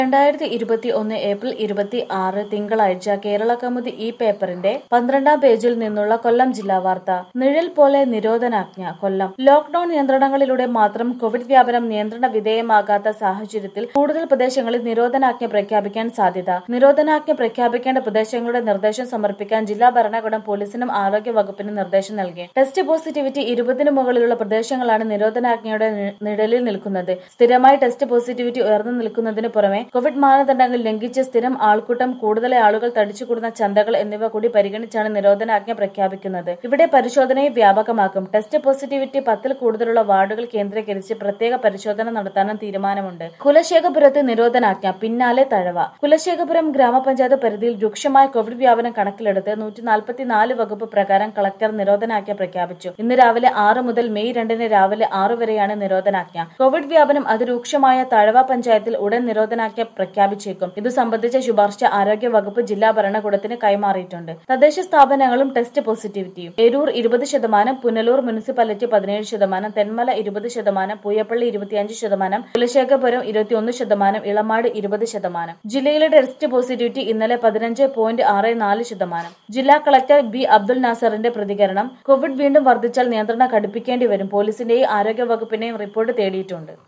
രണ്ടായിരത്തി ഇരുപത്തി ഒന്ന് ഏപ്രിൽ ഇരുപത്തി ആറ് തിങ്കളാഴ്ച കേരള കൗമുദി ഈ പേപ്പറിന്റെ പന്ത്രണ്ടാം പേജിൽ നിന്നുള്ള കൊല്ലം ജില്ലാ വാർത്ത നിഴൽ പോലെ നിരോധനാജ്ഞ കൊല്ലം ലോക്ഡൌൺ നിയന്ത്രണങ്ങളിലൂടെ മാത്രം കോവിഡ് വ്യാപനം നിയന്ത്രണ വിധേയമാകാത്ത സാഹചര്യത്തിൽ കൂടുതൽ പ്രദേശങ്ങളിൽ നിരോധനാജ്ഞ പ്രഖ്യാപിക്കാൻ സാധ്യത നിരോധനാജ്ഞ പ്രഖ്യാപിക്കേണ്ട പ്രദേശങ്ങളുടെ നിർദ്ദേശം സമർപ്പിക്കാൻ ജില്ലാ ഭരണകൂടം പോലീസിനും ആരോഗ്യ വകുപ്പിനും നിർദ്ദേശം നൽകി ടെസ്റ്റ് പോസിറ്റിവിറ്റി ഇരുപതിനു മുകളിലുള്ള പ്രദേശങ്ങളാണ് നിരോധനാജ്ഞയുടെ നി- നിഴലിൽ നിൽക്കുന്നത് സ്ഥിരമായി ടെസ്റ്റ് പോസിറ്റിവിറ്റി ഉയർന്നു നിൽക്കുന്നതിന് പുറമെ കോവിഡ് മാനദണ്ഡങ്ങൾ ലംഘിച്ച് സ്ഥിരം ആൾക്കൂട്ടം കൂടുതൽ ആളുകൾ തടിച്ചുകൂടുന്ന ചന്തകൾ എന്നിവ കൂടി പരിഗണിച്ചാണ് നിരോധനാജ്ഞ പ്രഖ്യാപിക്കുന്നത് ഇവിടെ പരിശോധനയെ വ്യാപകമാക്കും ടെസ്റ്റ് പോസിറ്റിവിറ്റി പത്തിൽ കൂടുതലുള്ള വാർഡുകൾ കേന്ദ്രീകരിച്ച് പ്രത്യേക പരിശോധന നടത്താനും തീരുമാനമുണ്ട് കുലശേഖപുരത്ത് നിരോധനാജ്ഞ പിന്നാലെ തഴവ കുലശേഖപുരം ഗ്രാമപഞ്ചായത്ത് പരിധിയിൽ രൂക്ഷമായ കോവിഡ് വ്യാപനം കണക്കിലെടുത്ത് നൂറ്റി നാൽപ്പത്തിനാല് വകുപ്പ് പ്രകാരം കളക്ടർ നിരോധനാജ്ഞ പ്രഖ്യാപിച്ചു ഇന്ന് രാവിലെ ആറ് മുതൽ മെയ് രണ്ടിന് രാവിലെ ആറു വരെയാണ് നിരോധനാജ്ഞ കോവിഡ് വ്യാപനം അതിരൂക്ഷമായ തഴവ പഞ്ചായത്തിൽ ഉടൻ നിരോധനാജ്ഞ പ്രഖ്യാപിച്ചേക്കും ഇതു സംബന്ധിച്ച ശുപാർശ ആരോഗ്യ വകുപ്പ് ജില്ലാ ഭരണകൂടത്തിന് കൈമാറിയിട്ടുണ്ട് തദ്ദേശ സ്ഥാപനങ്ങളും ടെസ്റ്റ് പോസിറ്റിവിറ്റിയും എരൂർ ഇരുപത് ശതമാനം പുനലൂർ മുനിസിപ്പാലിറ്റി പതിനേഴ് ശതമാനം തെന്മല ഇരുപത് ശതമാനം പൂയപ്പള്ളി ഇരുപത്തിയഞ്ച് ശതമാനം കുലശേഖരപുരം ഇരുപത്തിയൊന്ന് ശതമാനം ഇളമാട് ഇരുപത് ശതമാനം ജില്ലയിലെ ടെസ്റ്റ് പോസിറ്റിവിറ്റി ഇന്നലെ പതിനഞ്ച് പോയിന്റ് ആറ് നാല് ശതമാനം ജില്ലാ കളക്ടർ ബി അബ്ദുൽ നാസറിന്റെ പ്രതികരണം കോവിഡ് വീണ്ടും വർദ്ധിച്ചാൽ നിയന്ത്രണം കടുപ്പിക്കേണ്ടി വരും പോലീസിന്റെയും ആരോഗ്യ വകുപ്പിന്റെയും റിപ്പോർട്ട് തേടിയിട്ടുണ്ട്